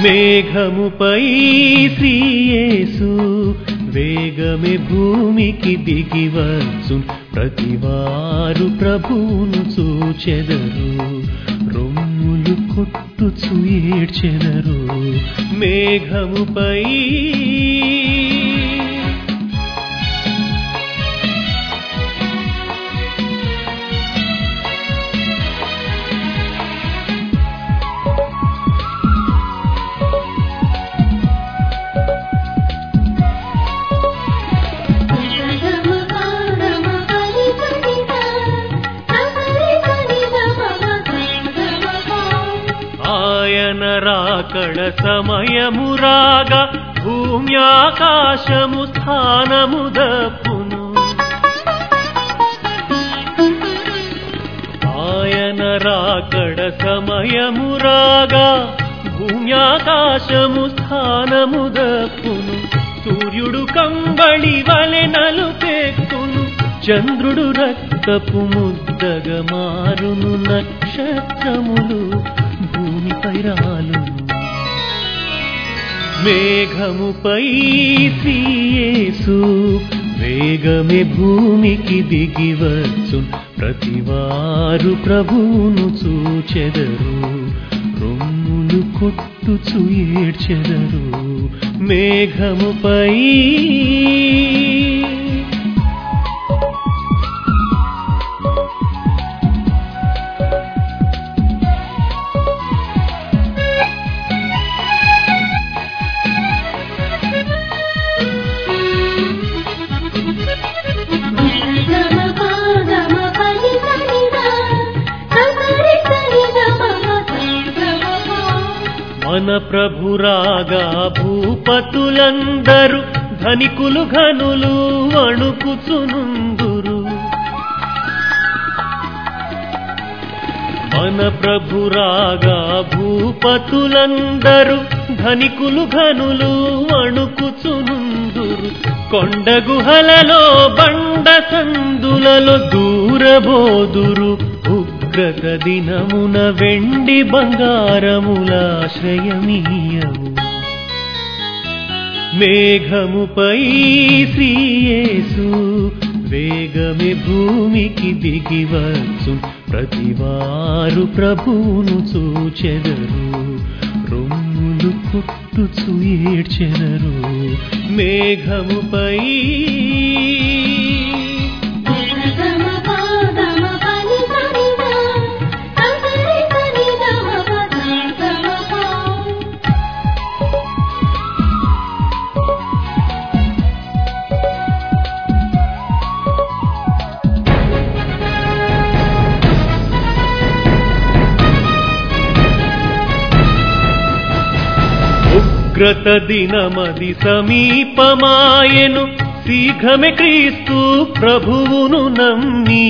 మేఘముపై శ్రీయేసు వేగమే భూమికి దిగివచ్చు ప్రతివారు ప్రభువును చూచెదరు రొమ్ములు కొట్టుచు ఏడ్చెదరు మేఘముపై ఆయన రాకడ సమయము రాగా భూమి ఆకాశము స్థానము దప్పును ఆయన రాకడ సమయము రాగా భూమి ఆకాశము స్థానము దప్పును సూర్యుడు కంబళి వలె నలుపెక్కును చంద్రుడు రక్తపు ముద్దగా మారును నక్షత్రములు భూమిపై రాలును మేఘముపై శ్రీయేసు వేగమే భూమికి దిగివచ్చు ప్రతివారు ప్రభువును చూచెదరు రొమ్ములు కొట్టుచు ఏడ్చెదరు మేఘముపై మన ప్రభురాగా భూపతులందరూ ధనికులు ఘనులు వణుకుచునుందురు మన ప్రభురాగా భూపతులందరూ ధనికులు ఘనులు వణుకుచునుందురు కొండ గుహలలో బండ సందులలో దూరబోదురు ఉగ్రత దినమున వెండి బంగారములాశ్రయమీయము మేఘముపై శ్రీయేసు వేగమే భూమికి దిగివచ్చు ప్రతివారు ప్రభువును చూచెదరు రొమ్ములు కొట్టుచు ఏడ్చెదరు మేఘముపై ఉగ్రత దినమది సమీపమాయెను శీఘ్రమే క్రీస్తు ప్రభువును నమ్మి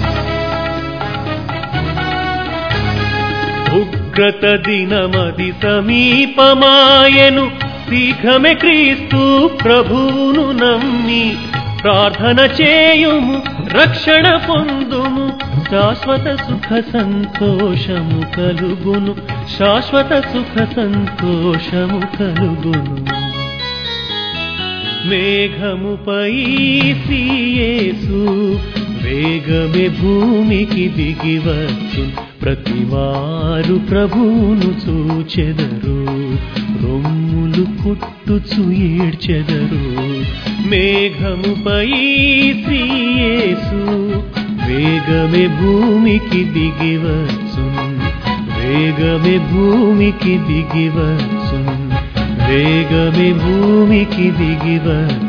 ఉగ్రత దినమది సమీపమాయెను శీఘ్రమే క్రీస్తు ప్రభువును నమ్మి ప్రార్థన చేయుము రక్షణ పొందుము శాశ్వత సుఖ సంతోషము కలుగును శాశ్వత సుఖ సంతోషము కలుగును మేఘముపై శ్రీయేసు వేగమే భూమికి దిగివచ్చు ప్రతివారు ప్రభువును చూచెదరు రొమ్ములు కొట్టుచు ఏడ్చెదరు మేఘముపై శ్రీయేసు వేగమే భూమికి దిగివచ్చు వేగమే భూమికి దిగివచ్చు వేగమే భూమికి దిగివచ్చు